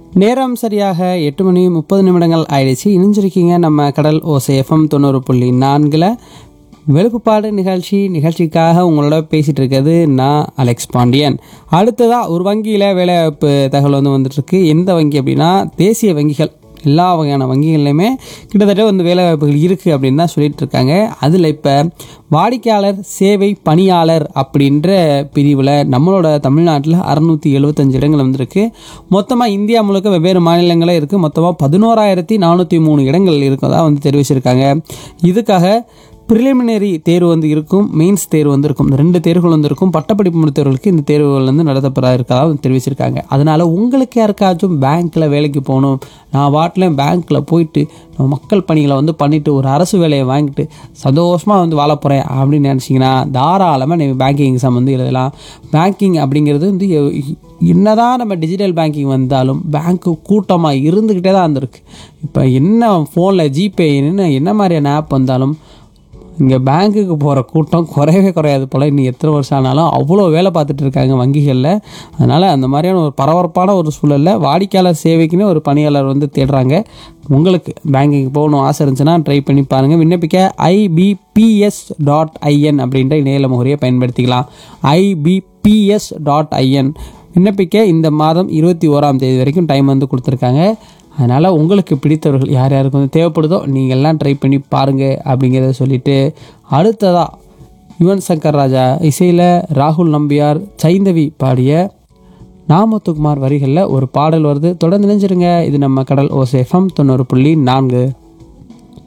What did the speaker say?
நேரம் சரியாக எட்டு மணி முப்பது நிமிடங்கள் ஆயிடுச்சு இணைஞ்சிருக்கீங்க நம்ம கடல் ஓசை எஃப்எம் தொண்ணூறு புள்ளி நான்கில் வெளுப்புப்பாடு நிகழ்ச்சி நிகழ்ச்சிக்காக உங்களோட பேசிகிட்டு இருக்கிறது நான் அலெக்ஸ் பாண்டியன் அடுத்ததாக ஒரு வங்கியில் வேலைவாய்ப்பு தகவல் வந்து வந்துட்டுருக்கு எந்த வங்கி அப்படின்னா தேசிய வங்கிகள் எல்லா வகையான வங்கிகள்லையுமே கிட்டத்தட்ட வந்து வேலைவாய்ப்புகள் இருக்குது அப்படின்னு தான் சொல்லிட்டு இருக்காங்க அதில் இப்போ வாடிக்கையாளர் சேவை பணியாளர் அப்படின்ற பிரிவில் நம்மளோட தமிழ்நாட்டில் அறநூற்றி எழுபத்தஞ்சு இடங்கள் வந்திருக்கு மொத்தமாக இந்தியா முழுக்க வெவ்வேறு மாநிலங்களே இருக்குது மொத்தமாக பதினோராயிரத்தி நானூற்றி மூணு இடங்கள் இருக்கதா வந்து தெரிவிச்சிருக்காங்க இதுக்காக ப்ரிலிமினரி தேர்வு வந்து இருக்கும் மெயின்ஸ் தேர்வு வந்து இருக்கும் இந்த ரெண்டு தேர்வுகள் வந்து இருக்கும் பட்டப்படிப்பு முடித்தவர்களுக்கு இந்த தேர்வுகள் வந்து நடத்தப்பட இருக்கதா வந்து தெரிவிச்சிருக்காங்க அதனால் உங்களுக்கு யாருக்காச்சும் பேங்க்கில் வேலைக்கு போகணும் நான் வாட்டில் பேங்க்கில் போயிட்டு நம்ம மக்கள் பணிகளை வந்து பண்ணிவிட்டு ஒரு அரசு வேலையை வாங்கிட்டு சந்தோஷமாக வந்து வாழ போகிறேன் அப்படின்னு நினச்சிங்கன்னா தாராளமாக நீங்கள் பேங்கிங் எக்ஸாம் வந்து எழுதலாம் பேங்கிங் அப்படிங்கிறது வந்து எ- என்னதான் நம்ம டிஜிட்டல் பேங்கிங் வந்தாலும் பேங்க்கு கூட்டமாக இருந்துக்கிட்டே தான் இருந்திருக்கு இப்போ என்ன ஃபோனில் ஜிபே என்ன என்ன மாதிரியான ஆப் வந்தாலும் இங்கே பேங்க்குக்கு போகிற கூட்டம் குறையவே குறையாது போல் இன்னும் எத்தனை வருஷம் ஆனாலும் அவ்வளோ வேலை பார்த்துட்டு இருக்காங்க வங்கிகளில் அதனால் அந்த மாதிரியான ஒரு பரபரப்பான ஒரு சூழலில் வாடிக்கையாளர் சேவைக்குன்னு ஒரு பணியாளர் வந்து தேடுறாங்க உங்களுக்கு பேங்கிங் போகணும் ஆசை இருந்துச்சுன்னா ட்ரை பண்ணி பாருங்கள் விண்ணப்பிக்க ஐபிபிஎஸ் டாட் ஐஎன் அப்படின்ற இணையல முகரையை பயன்படுத்திக்கலாம் ஐபிபிஎஸ் டாட் ஐஎன் விண்ணப்பிக்க இந்த மாதம் இருபத்தி ஓராம் தேதி வரைக்கும் டைம் வந்து கொடுத்துருக்காங்க அதனால் உங்களுக்கு பிடித்தவர்கள் யார் யாருக்கு வந்து தேவைப்படுதோ நீங்கள் எல்லாம் ட்ரை பண்ணி பாருங்கள் அப்படிங்கிறத சொல்லிட்டு அடுத்ததாக யுவன் சங்கர் ராஜா இசையில் ராகுல் நம்பியார் சைந்தவி பாடிய நாமத்துக்குமார் வரிகளில் ஒரு பாடல் வருது தொடர்ந்து நினைச்சிருங்க இது நம்ம கடல் ஓசேஃபம் தொண்ணூறு புள்ளி நான்கு